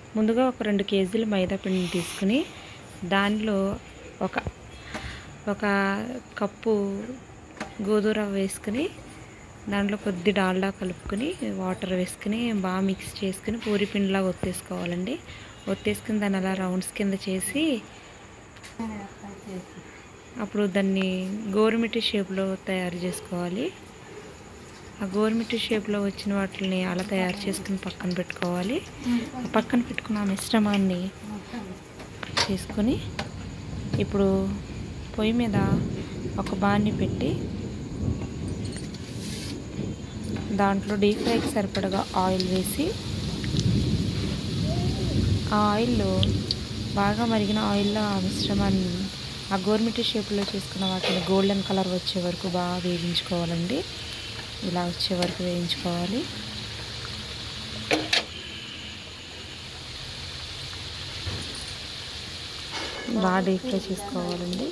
ముందుగా ఒక రెండు కేజీలు మైదా పిండిని తీసుకుని దానిలో ఒక ఒక కప్పు గోధుమ రవ్వ వేసుకుని దాంట్లో కొద్ది డాల్డా కలుపుకొని వాటర్ వేసుకుని బాగా మిక్స్ చేసుకుని పూరి పిండిలా ఒత్తేసుకోవాలండి ఒత్తేసుకుని దాన్ని అలా రౌండ్స్ కింద చేసి అప్పుడు దాన్ని గోరుమిట్టి షేప్లో తయారు చేసుకోవాలి ఆ గోరుమిట్టి షేప్లో వచ్చిన వాటిని అలా తయారు చేసుకుని పక్కన పెట్టుకోవాలి ఆ పక్కన పెట్టుకున్న ఆ మిశ్రమాన్ని తీసుకొని ఇప్పుడు పొయ్యి మీద ఒక బాన్ని పెట్టి దాంట్లో డీప్ ఫ్రైకి సరిపడగా ఆయిల్ వేసి ఆ ఆయిల్లో బాగా మరిగిన ఆయిల్లో ఆ మిశ్రమాన్ని ఆ గోర్మిటి షేప్లో చేసుకున్న వాటిని గోల్డెన్ కలర్ వచ్చే వరకు బాగా వేయించుకోవాలండి ఇలా వచ్చే వరకు వేయించుకోవాలి బాగా డీప్ ఫ్రై చేసుకోవాలండి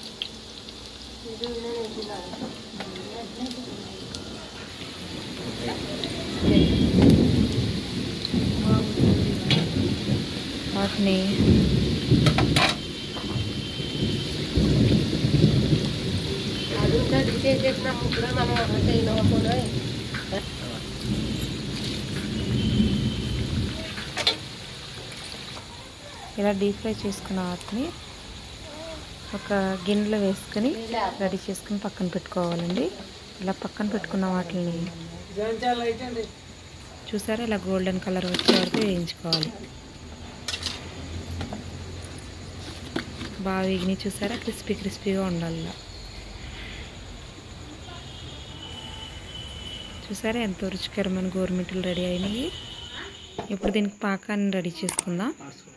వాటిని అది చేసేసిన ముగ్గురు మనం అంటే ఇవ్వకుండా ఇలా డీప్ ఫ్రై చేసుకున్న వాటిని ఒక గిన్నెలో వేసుకొని రెడీ చేసుకుని పక్కన పెట్టుకోవాలండి ఇలా పక్కన పెట్టుకున్న వాటిని చూసారా ఇలా గోల్డెన్ కలర్ వచ్చే వరకు వేయించుకోవాలి బాగా వేగిని చూసారా క్రిస్పీ క్రిస్పీగా ఉండాలి ఇలా. చూసారా ఎంతో రుచికరమైన గోరుమిట్టలు రెడీ అయినాయి ఇప్పుడు దీనికి పాకాన్ని రెడీ చేసుకుందాం